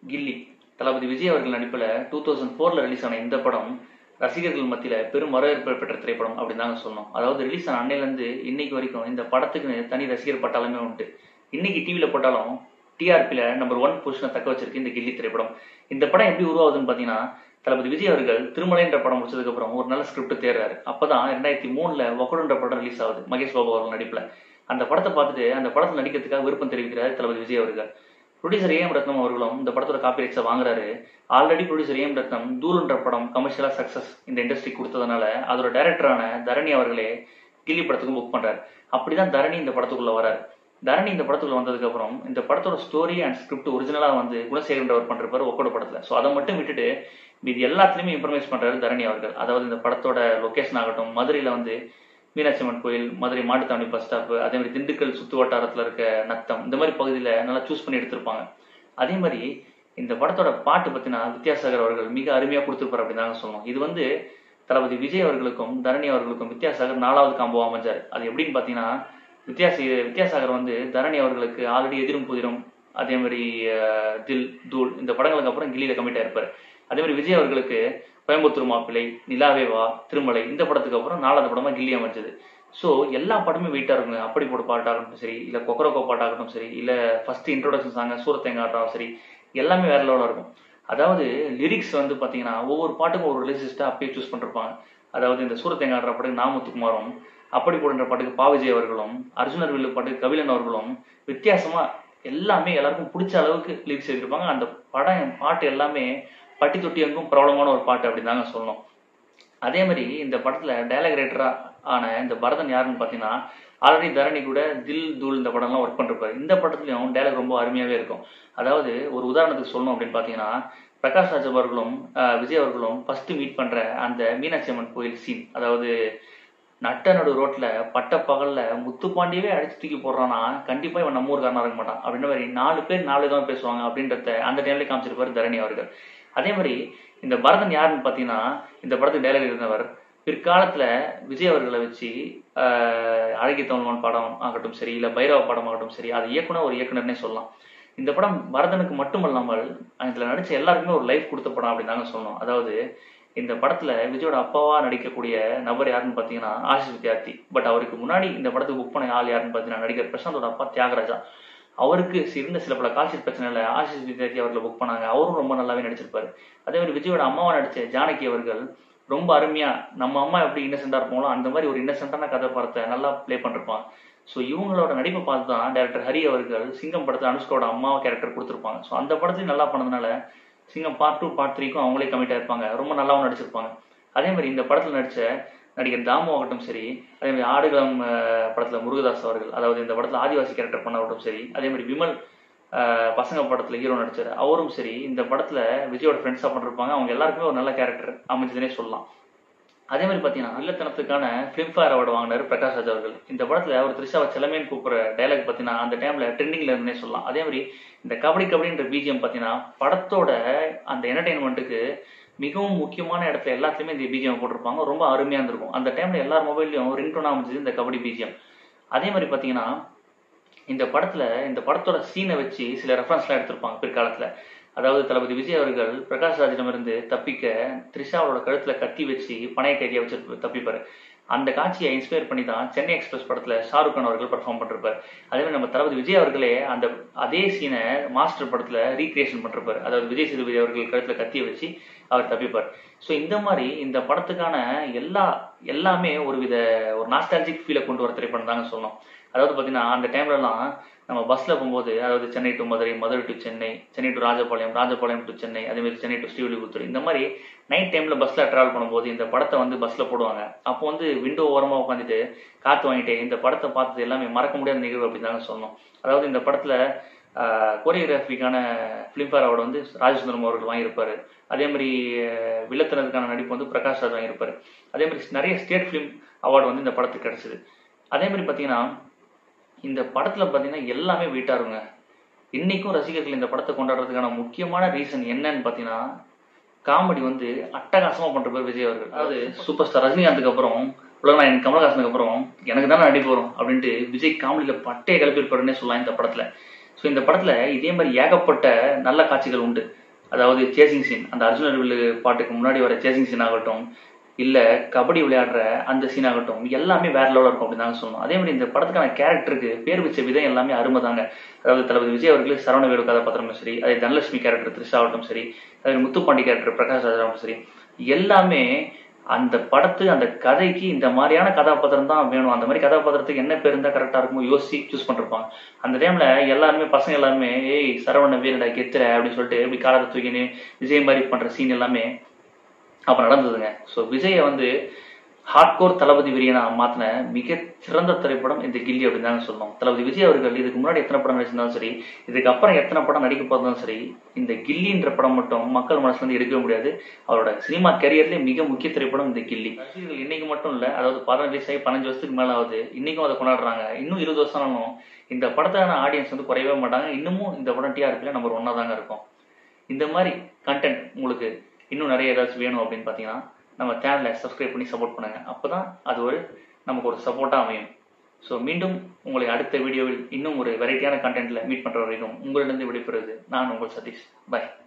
கில்லி தளபதி விஜய் அவர்கள் நடிப்பில் two thousand ஃபோரில் ரிலீஸ் ஆன இந்த படம் ரசிகர்கள் மத்தியில் பெரும் வரவேற்பு பெற்ற திரைப்படம் அப்படின்னு தாங்க சொல்லணும் அதாவது ரிலீஸ் ஆன அன்னையிலேருந்து இன்னைக்கு வரைக்கும் இந்த படத்துக்கு தனி ரசிகர் பட்டாலுமே உண்டு இன்னைக்கு டிவியில் போட்டாலும் டிஆர்பியில் நம்பர் ஒன் பொசிஷனை தக்க வச்சிருக்கு இந்த கில்லி திரைப்படம் இந்த படம் எப்படி உருவாகுதுன்னு பார்த்தீங்கன்னா தளபதி விஜய் அவர்கள் திருமலைன்ற படம் முடிச்சதுக்கப்புறம் ஒரு நல்ல ஸ்கிரிப்ட் தேர்றாரு அப்பதான் ரெண்டாயிரத்தி மூணுல ஒக்கடுன்ற படம் ரிலீஸ் ஆகுது மகேஷ் பாபு அவர்கள் நடிப்புல அந்த படத்தை பார்த்துட்டு அந்த படத்தில் நடிக்கிறதுக்காக விருப்பம் தெரிவிக்கிறார் தளபதி விஜய் அவர்கள் ப்ரொடியூசர் ஏஎம் ரத்னம் அவர்களும் இந்த படத்தோட காப்பி ரைட்ஸை வாங்குறாரு ஆல்ரெடி ப்ரொடியூசர் ஏஎம் ரத்னம் தூளுன்ற படம் கமர்ஷியலா சக்சஸ் இந்த இண்டஸ்ட்ரி கொடுத்ததுனால அதோட டைரக்டரான தரணி அவர்களே கில்லி படத்துக்கும் புக் பண்றாரு அப்படிதான் தரணி இந்த படத்துக்குள்ள வராரு தரணி இந்த படத்துக்குள்ள வந்ததுக்கு அப்புறம் இந்த படத்தோட ஸ்டோரி அண்ட் ஸ்கிரிப்ட் ஒரிஜினலா வந்து குணசேகரன்றவர் பண்றப்பாரு ஒக்கோட படத்துல ஸோ அதை மட்டும் விட்டுட்டு இது எல்லாத்துலயுமே இன்ஃபர்மேஷன் பண்றாரு தரணி அவர்கள் அதாவது இந்த படத்தோட லொகேஷன் ஆகட்டும் மதுரையில வந்து மீனாட்சி அம்மன் கோயில் மதுரை மாட்டுத்தாவணி பஸ் ஸ்டாப் அதே மாதிரி திண்டுக்கல் சுத்து வட்டாரத்துல இருக்க நத்தம் இந்த மாதிரி பகுதியில நல்லா சூஸ் பண்ணி எடுத்திருப்பாங்க அதே மாதிரி இந்த படத்தோட பாட்டு பத்தினா வித்யாசாகர் அவர்கள் மிக அருமையா கொடுத்திருப்பாரு அப்படின்னு தாங்க சொல்லணும் இது வந்து தளபதி விஜய் அவர்களுக்கும் தரணி அவர்களுக்கும் வித்யாசாகர் நாலாவது காம்போ அமைஞ்சார் அது எப்படின்னு பாத்தீங்கன்னா வித்யாசி வித்யாசாகர் வந்து தரணி அவர்களுக்கு ஆல்ரெடி எதிரும் புதிரும் அதே மாதிரி அஹ், தில் தூள் இந்த படங்களுக்கு அப்புறம் கில்லியில கமிட் ஆயிருப்பாரு அதே மாதிரி விஜய் அவர்களுக்கு கோயம்புத்தூர் மாப்பிள்ளை நிலாவே வா திருமலை இந்த படத்துக்கு அப்புறம் நாலாவது படமா கில்லி அமைஞ்சது ஸோ எல்லா படமே வெயிட்டா இருக்குங்க அப்படி போட்டு பாட்டாகட்டும் சரி இல்ல கொக்கரக்கோ பாட்டாகட்டும் சரி இல்ல ஃபர்ஸ்ட் இன்ட்ரோடக்ஷன் சாங்க சூரத்தேங்காட்டம் சரி எல்லாமே வேற லெவலில் இருக்கும் அதாவது லிரிக்ஸ் வந்து பாத்தீங்கன்னா ஒவ்வொரு பாட்டுக்கும் ஒரு ரிலிசிஸ்டா அப்பயே சூஸ் பண்ணிருப்பாங்க அதாவது இந்த சூரத்தேங்காடுற பாட்டுக்கு நாமுத்துக்குமாரும் அப்படி போடுற பாட்டுக்கு பா விஜய் அவர்களும் அர்ஜுனர் வில்லு பாட்டுக்கு கபிலன் அவர்களும் வித்தியாசமா எல்லாமே எல்லாருக்கும் பிடிச்ச அளவுக்கு லிரிக்ஸ் எழுதியிருப்பாங்க அந்த படம் பாட்டு எல்லாமே பட்டி தொட்டி எங்கும் பிரபலமான ஒரு பாட்டு அப்படின்னு தாங்க சொல்லணும் அதே மாதிரி இந்த படத்துல டைலாக் ரைட்டரா ஆன இந்த பரதன் யாருன்னு பாத்தீங்கன்னா ஆல்ரெடி தரணி கூட தில் தூள் இந்த படம்லாம் ஒர்க் பண்ணிருப்பாரு இந்த படத்துலயும் டைலாக் ரொம்ப அருமையாவே இருக்கும் அதாவது ஒரு உதாரணத்துக்கு சொல்லணும் அப்படின்னு பாத்தீங்கன்னா பிரகாஷ் ராஜ் அவர்களும் ஆஹ், விஜய் அவர்களும் ஃபர்ஸ்ட் மீட் பண்ற அந்த மீனாட்சி அம்மன் கோயில் சீன் அதாவது நட்ட நடு ரோட்ல பட்ட பகல்ல முத்துப்பாண்டியவே அடிச்சு தூக்கி போடுறான்னா கண்டிப்பா இவன் நம்ம ஊருக்காரனா இருக்க மாட்டான் அப்படின்ற மாதிரி நாலு பேர் நாலு விதமா பேசுவாங்க அப்படின்றத அந்த டைம்ல காமிச்சிருப்பாரு தரணி அவர்கள் அதே மாதிரி இந்த பரதன் யாருன்னு பாத்தீங்கன்னா இந்த படத்துக்கு டைலாக் இருந்தவர் பிற்காலத்துல விஜய் அவர்களை வச்சு ஆஹ், அழகிய தமிழ்வான் படம் ஆகட்டும் சரி இல்ல பைரவ படம் ஆகட்டும் சரி அது இயக்குனர் ஒரு இயக்குனர்னே சொல்லலாம் இந்த படம் பரதனுக்கு மட்டுமல்லாமல் இதுல நடிச்ச எல்லாருக்குமே ஒரு லைஃப் கொடுத்த படம் அப்படின்னு தாங்க சொல்லணும் அதாவது இந்த படத்துல விஜயோட அப்பாவா நடிக்கக்கூடிய நபர் யாருன்னு பாத்தீங்கன்னா ஆஷிஷ் வித்யார்த்தி பட் அவருக்கு முன்னாடி இந்த படத்துக்கு புக் பண்ண ஆள் யாருன்னு பாத்தீங்கன்னா நடிகர் பிரசாந்தோட அப்பா தியாகராஜா அவருக்கு இருந்த சில பல கால்ஷீட் பிரச்சனைல ஆஷிஷ் வித்யார்த்தி அவர்களை புக் பண்ணாங்க அவரும் ரொம்ப நல்லாவே நடிச்சிருப்பாரு அதே மாதிரி விஜயோட அம்மாவா நடிச்ச ஜானகி அவர்கள் ரொம்ப அருமையா நம்ம அம்மா எப்படி இன்னசென்டா இருப்போங்களோ அந்த மாதிரி ஒரு இன்னசென்டான கதாபாத்திரத்தை நல்லா ப்ளே பண்ணிருப்பாங்க ஸோ இவங்களோட நடிப்பை பார்த்து தான் டேரக்டர் ஹரி அவர்கள் சிங்கம் படத்துல அனுஷ்காவோட அம்மாவை கேரக்டர் கொடுத்துருப்பாங்க ஸோ அந்த படத்தையும் நல்லா பண்ணதுனால சிங்கம் பார்ட் டூ பார்ட் த்ரீக்கும் அவங்களே கமிட் ஆயிருப்பாங்க ரொம்ப நல்லாவும் நடிச்சிருப்பாங்க அதே மாதிரி இந்த படத்துல நடிச்ச நடிகர் தாமு ஆகட்டும் சரி அதே மாதிரி ஆடுகளம் அஹ், படத்துல முருகதாஸ் அவர்கள் அதாவது இந்த படத்துல ஆதிவாசி கேரக்டர் பண்ணாகட்டும் சரி அதே மாதிரி விமல் அஹ், பசங்க படத்துல ஹீரோ நடிச்சாரு அவரும் சரி இந்த படத்துல விஜயோட ஃப்ரெண்ட்ஸா பண்ணிருப்பாங்க அவங்க எல்லாருக்குமே ஒரு நல்ல கேரக்டர் அமைஞ்சதுனே சொல்லலாம் அதே மாதிரி பாத்தீங்கன்னா இல்லத்தனத்துக்கான பிலிம்ஃபேர் அவார்டு வாங்கினாரு பிரகாஷ் ராஜ் அவர்கள் இந்த படத்துல அவர் த்ரிஷாவை செலமேன்னு கூப்பிடுற டைலாக் பாத்தீங்கன்னா அந்த டைம்ல ட்ரெண்டிங்ல இருந்தே சொல்லலாம் அதே மாதிரி இந்த கபடி கபடின்ற பிஜிஎம் பாத்தீங்கன்னா படத்தோட அந்த என்டர்டைன்மெண்ட்டுக்கு மிகவும் முக்கியமான இடத்துல எல்லாத்துலயுமே இந்த பிஜிஎம் போட்டிருப்பாங்க ரொம்ப அருமையா இருந்திருக்கும் அந்த டைம்ல எல்லார் மொபைல்லையும் ரிங்டோன் அமைஞ்சது இந்த கபடி பிஜிஎம் அதே மாதிரி பாத்தீங்கன்னா இந்த படத்துல இந்த படத்தோட சீனை வச்சு சில ரெஃபரன்ஸ்லாம் எடுத்திருப்பாங்க பிற்காலத்துல அதாவது தளபதி விஜய் அவர்கள் பிரகாஷ் ராஜிடமிருந்து தப்பிக்க த்ரிஷாவோட கழுத்துல கத்தி வச்சு பணைய கைதியா வச்சு தப்பிப்பாரு அந்த காட்சியை இன்ஸ்பயர் பண்ணி தான் சென்னை எக்ஸ்பிரஸ் படத்துல ஷாருக் கான் அவர்கள் பெர்ஃபார்ம் பண்ணிருப்பாரு அதே மாதிரி நம்ம தளபதி விஜய் அவர்களே அந்த அதே சீனை மாஸ்டர் படத்துல ரீக்ரியேஷன் பண்ணிருப்பாரு அதாவது விஜய் சேதுபதி அவர்கள் கழுத்துல கத்தியை வச்சு அவர் தப்பிப்பார் ஸோ இந்த மாதிரி இந்த படத்துக்கான எல்லா எல்லாமே ஒரு வித ஒரு நாஸ்டாலஜிக் ஃபீலை கொண்டு வர திரைப்படம் தாங்க சொல்லணும் அதாவது பார்த்தீங்கன்னா அந்த டைம்லலாம் நம்ம பஸ்ல போகும்போது அதாவது Chennai to Madurai Madurai to Chennai Chennai to Rajapalayam Rajapalayam to Chennai அதே மாதிரி சென்னை டு ஸ்ரீவில்லிபுத்தூர் இந்த மாதிரி நைட் டைம்ல பஸ்ல டிராவல் பண்ணும்போது இந்த படத்தை வந்து பஸ்ல போடுவாங்க அப்போ வந்து விண்டோ ஓரமா உட்காந்துட்டு காத்து வாங்கிட்டு இந்த படத்தை பார்த்தது எல்லாமே மறக்க முடியாத நிகழ்வு அப்படின்னு தாங்க சொல்லணும் அதாவது இந்த படத்துல கோரியோகிராஃபிக்கான ஃபிலிம்ஃபேர் அவார்டு வந்து ராஜசுந்தரம் அவர்கள் வாங்கியிருப்பாரு அதே மாதிரி அஹ், வில்லத்தனத்துக்கான நடிப்பு வந்து பிரகாஷ் ராஜ் வாங்கியிருப்பாரு அதே மாதிரி நிறைய ஸ்டேட் ஃபிலிம் அவார்டு வந்து இந்த படத்துக்கு கிடைச்சது அதே மாதிரி பார்த்தீங்கன்னா இந்த படத்துல பார்த்தீங்கன்னா எல்லாமே வெயிட்டா இருங்க இன்னைக்கும் ரசிகர்கள் இந்த படத்தை கொண்டாடுறதுக்கான முக்கியமான ரீசன் என்னன்னு பார்த்தீங்கன்னா காமெடி வந்து அட்டகாசமா பண்றவர் விஜய் அவர்கள் அதாவது சூப்பர் ஸ்டார் ரஜினிகாந்துக்கு அப்புறம் உலகநாயகன் கமலஹாசனுக்கு அப்புறம் எனக்கு தானே நடிப்பு வரும் அப்படின்ட்டு விஜய் காமெடியில பட்டையை கிளப்பியிருப்பாருன்னே சொல்லலாம் இந்த படத்துல ஸோ ஸோ இந்த படத்தில் இதே மாதிரி ஏகப்பட்ட நல்ல காட்சிகள் உண்டு அதாவது சேசிங் சீன் அந்த அர்ஜுனர் வில்லு பாட்டுக்கு முன்னாடி வர சேசிங் சீன் ஆகட்டும் இல்லை கபடி விளையாடுற அந்த சீன் ஆகட்டும் எல்லாமே வேற லெவலில் இருக்கும் அப்படின்னு தாங்க சொல்லணும் அதே மாதிரி இந்த படத்துக்கான கேரக்டருக்கு பேர் வச்ச விதம் எல்லாமே அருமை தாங்க அதாவது தளபதி விஜய் அவர்களுக்கு சரவணவேலு கதாபாத்திரமும் சரி அதே தனலட்சுமி கேரக்டர் த்ரிஷா ஆகட்டும் சரி அதே முத்துப்பாண்டி கேரக்டர் பிரகாஷ் ராஜ் ஆகட்டும் சரி எல்லாமே அந்த படத்து அந்த கதைக்கு இந்த மாதிரியான கதாபாத்திரம் தான் வேணும் அந்த மாதிரி கதாபாத்திரத்துக்கு என்ன பேர் இருந்தால் கரெக்டாக இருக்குமோ யோசிச்சு சூஸ் பண்ணிருப்பாங்க அந்த டைம்ல எல்லாருமே பசங்க எல்லாருமே ஏய் சரவண வீரடா கெத்துற அப்படின்னு சொல்லிட்டு இப்படி காலரை தூக்கின்னு விஜய் மாதிரி பண்ற சீன் எல்லாமே அப்ப நடந்ததுங்க ஸோ விஜயை வந்து ஹார்ட்கோர் தளபதி விரியனா மாத்தின மிக சிறந்த திரைப்படம் இந்த கில்லி அப்படின்னு தாங்க சொல்லணும் தளபதி விஜய் அவர்கள் இதுக்கு முன்னாடி எத்தனை படம் நடிச்சிருந்தாலும் சரி இதுக்கு அப்புறம் எத்தனை படம் நடிக்க போறதும் சரி இந்த கில்லின்ற படம் மட்டும் மக்கள் மனசுல இருந்து எடுக்கவே முடியாது அவரோட சினிமா கரியர்லேயே மிக முக்கிய திரைப்படம் இந்த கில்லி ரசிகர்கள் இன்னைக்கு மட்டும் இல்ல அதாவது படம் ரிலீஸ் ஆகி பதினஞ்சு வருஷத்துக்கு மேல ஆகுது இன்னைக்கும் அதை கொண்டாடுறாங்க இன்னும் இருபது வருஷம் ஆனாலும் இந்த படத்தான ஆடியன்ஸ் வந்து குறையவே மாட்டாங்க இன்னமும் இந்த படம் டிஆர்பியில் நம்பர் ஒன்னா தாங்க இருக்கும் இந்த மாதிரி கண்டென்ட் உங்களுக்கு இன்னும் நிறைய ஏதாச்சும் வேணும் அப்படின்னு பார்த்தீங்கன்னா நம்ம சேனலை சப்ஸ்கிரைப் பண்ணி சப்போர்ட் பண்ணுங்க அப்பதான் அது ஒரு நமக்கு ஒரு சப்போர்ட்டாக அமையும் ஸோ மீண்டும் உங்களை அடுத்த வீடியோவில் இன்னும் ஒரு வெரைட்டியான கண்டென்ட்ல மீட் பண்ற வரைக்கும் உங்களிடம் விடைபெறுவது நான் உங்கள் சதீஷ் பாய்